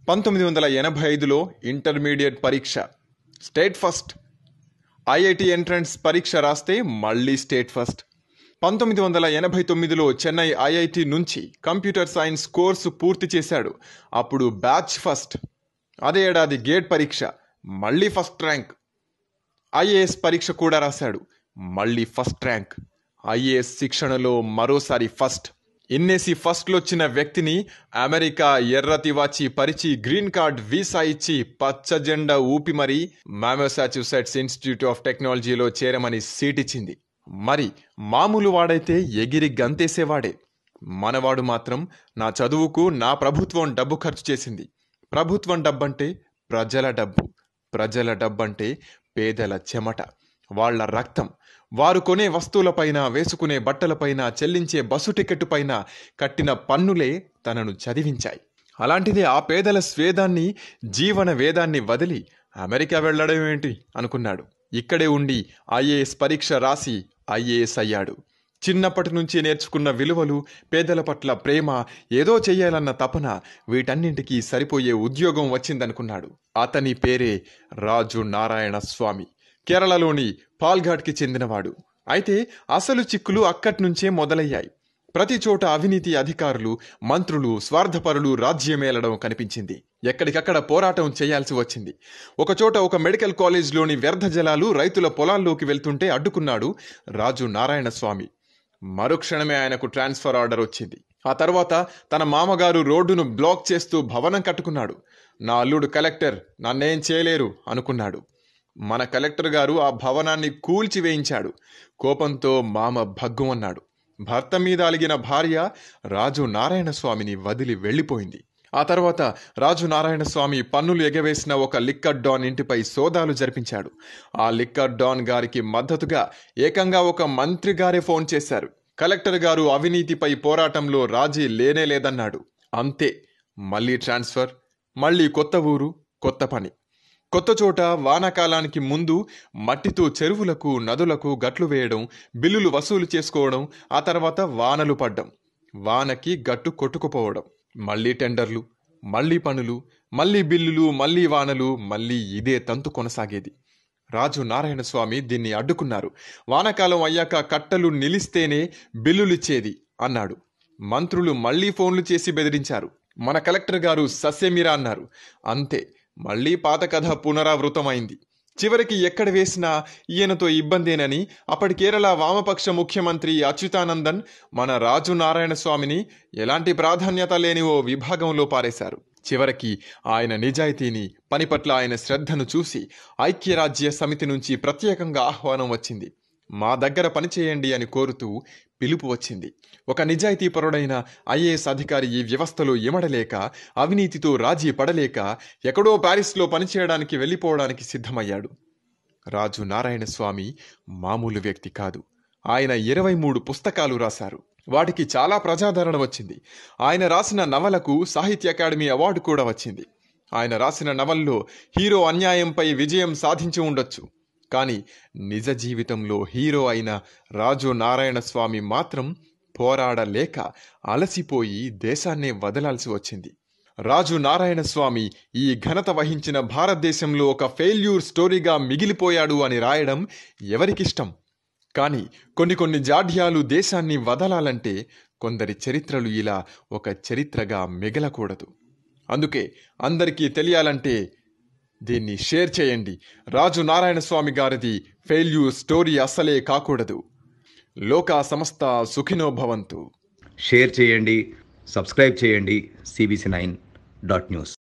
పంతొమ్మిది వందల ఎనభై ఐదులో ఇంటర్మీడియట్ పరీక్ష స్టేట్ ఫస్ట్ ఐఐటి ఎంట్రన్స్ పరీక్ష రాస్తే మళ్ళీ స్టేట్ ఫస్ట్ పంతొమ్మిది వందల ఎనభై తొమ్మిదిలో చెన్నై ఐఐటి నుంచి కంప్యూటర్ సైన్స్ కోర్సు పూర్తి చేశాడు అప్పుడు బ్యాచ్ ఫస్ట్ అదే ఏడాది గేట్ పరీక్ష మళ్ళీ ఫస్ట్ ర్యాంక్ ఐఏఎస్ పరీక్ష కూడా రాశాడు మళ్ళీ ఫస్ట్ ర్యాంక్ ఐఏఎస్ శిక్షణలో మరోసారి ఫస్ట్ ఎన్ఏసి ఫస్ట్లో వచ్చిన వ్యక్తిని అమెరికా ఎర్ర తివాచి పరిచి గ్రీన్ కార్డ్ వీసా ఇచ్చి పచ్చ జెండా ఊపి మరీ మామోసాచ్యూసెట్స్ ఇన్స్టిట్యూట్ ఆఫ్ టెక్నాలజీలో చేరమని సీట్ ఇచ్చింది మరి మామూలు వాడైతే ఎగిరి గంతేసేవాడే మనవాడు మాత్రం నా చదువుకు నా ప్రభుత్వం డబ్బు ఖర్చు చేసింది ప్రభుత్వం డబ్బంటే ప్రజల డబ్బు ప్రజల డబ్బంటే పేదల చెమట వాళ్ళ రక్తం వారు కొనే వస్తువులపైన వేసుకునే బట్టలపైన చెల్లించే బస్సు టికెట్టు పైన కట్టిన పన్నులే తనను చదివించాయి అలాంటిది ఆ పేదల స్వేదాన్ని జీవన వేదాన్ని వదిలి అమెరికా వెళ్ళడం ఏంటి అనుకున్నాడు ఇక్కడే ఉండి ఐఏఎస్ పరీక్ష రాసి ఐఏఎస్ అయ్యాడు చిన్నప్పటి నుంచి నేర్చుకున్న విలువలు పేదల పట్ల ప్రేమ ఏదో చెయ్యాలన్న తపన వీటన్నింటికీ సరిపోయే ఉద్యోగం వచ్చిందనుకున్నాడు అతని పేరే రాజు నారాయణ స్వామి కేరళలోని పాల్ఘాట్కి చెందినవాడు అయితే అసలు చిక్కులు అక్కట్నుంచే మొదలయ్యాయి ప్రతి చోట అవినీతి అధికారులు మంత్రులు స్వార్థపరులు రాజ్యమేలడం కనిపించింది ఎక్కడికక్కడ పోరాటం చేయాల్సి వచ్చింది ఒకచోట ఒక మెడికల్ కాలేజ్లోని వ్యర్థ జలాలు రైతుల పొలాల్లోకి వెళ్తుంటే అడ్డుకున్నాడు రాజు నారాయణ స్వామి మరుక్షణమే ఆయనకు ట్రాన్స్ఫర్ ఆర్డర్ వచ్చింది ఆ తర్వాత తన మామగారు రోడ్డును బ్లాక్ చేస్తూ భవనం కట్టుకున్నాడు నా అల్లుడు కలెక్టర్ నన్నేం చేయలేరు అనుకున్నాడు మన కలెక్టర్ గారు ఆ భవనాన్ని కూల్చివేయించాడు కోపంతో మామ భగ్గుమన్నాడు భర్త మీద అలిగిన భార్య రాజు నారాయణ స్వామిని వదిలి వెళ్ళిపోయింది ఆ తర్వాత రాజు నారాయణ స్వామి పన్నులు ఎగవేసిన ఒక లిక్కర్ డాన్ ఇంటిపై సోదాలు జరిపించాడు ఆ లిక్కర్ డాన్ గారికి మద్దతుగా ఏకంగా ఒక మంత్రి గారే ఫోన్ చేశారు కలెక్టర్ గారు అవినీతిపై పోరాటంలో రాజీ లేనే లేదన్నాడు అంతే మళ్ళీ ట్రాన్స్ఫర్ మళ్ళీ కొత్త ఊరు కొత్త పని కొత్త చోట వానాకాలానికి ముందు మట్టితో చెరువులకు నదులకు గట్లు వేయడం బిల్లులు వసూలు చేసుకోవడం ఆ తర్వాత వానలు పడ్డం వానకి గట్టు కొట్టుకుపోవడం మళ్ళీ టెండర్లు మళ్ళీ పనులు మళ్ళీ బిల్లులు మళ్ళీ వానలు మళ్ళీ ఇదే తంతు కొనసాగేది రాజు నారాయణ స్వామి దీన్ని అడ్డుకున్నారు వానాకాలం అయ్యాక కట్టలు నిలిస్తేనే బిల్లులిచ్చేది అన్నాడు మంత్రులు మళ్ళీ ఫోన్లు చేసి బెదిరించారు మన కలెక్టర్ గారు సస్యమిరా అన్నారు అంతే మళ్ళీ పాత కథ పునరావృతమైంది చివరికి ఎక్కడ వేసినా ఈయనతో ఇబ్బందేనని అప్పటి కేరళ వామపక్ష ముఖ్యమంత్రి అచ్యుతానందన్ మన రాజు నారాయణ స్వామిని ఎలాంటి ప్రాధాన్యత లేని ఓ విభాగంలో పారేశారు చివరికి ఆయన నిజాయితీని పని పట్ల ఆయన శ్రద్ధను చూసి ఐక్యరాజ్య సమితి నుంచి ప్రత్యేకంగా ఆహ్వానం వచ్చింది మా దగ్గర పనిచేయండి అని కోరుతూ పిలుపు వచ్చింది ఒక నిజాయితీపరుడైన ఐఏఎస్ అధికారి ఈ వ్యవస్థలో ఇమడలేక అవినీతితో రాజీ పడలేక ఎక్కడో ప్యారిస్లో పనిచేయడానికి వెళ్ళిపోవడానికి సిద్ధమయ్యాడు రాజు నారాయణ స్వామి మామూలు వ్యక్తి కాదు ఆయన ఇరవై మూడు పుస్తకాలు రాశారు వాటికి చాలా ప్రజాదరణ వచ్చింది ఆయన రాసిన నవలకు సాహిత్య అకాడమీ అవార్డు కూడా వచ్చింది ఆయన రాసిన నవల్లో హీరో అన్యాయంపై విజయం సాధించి ఉండొచ్చు కానీ నిజ జీవితంలో హీరో అయిన రాజు నారాయణ స్వామి మాత్రం పోరాడలేక అలసిపోయి దేశాన్నే వదలాల్సి వచ్చింది రాజు నారాయణ స్వామి ఈ ఘనత వహించిన భారతదేశంలో ఒక ఫెయిల్యూర్ స్టోరీగా మిగిలిపోయాడు అని రాయడం ఎవరికిష్టం కానీ కొన్ని కొన్ని జాడ్యాలు దేశాన్ని వదలాలంటే కొందరి చరిత్రలు ఇలా ఒక చరిత్రగా మిగలకూడదు అందుకే అందరికీ తెలియాలంటే దీన్ని షేర్ చేయండి రాజు నారాయణ స్వామి గారిది ఫెయిల్యూర్ స్టోరీ అస్సలే కాకూడదు లోకా సమస్త సుఖినో భవంతు షేర్ చేయండి సబ్స్క్రైబ్ చేయండి సిబిసి నైన్ డాట్ న్యూస్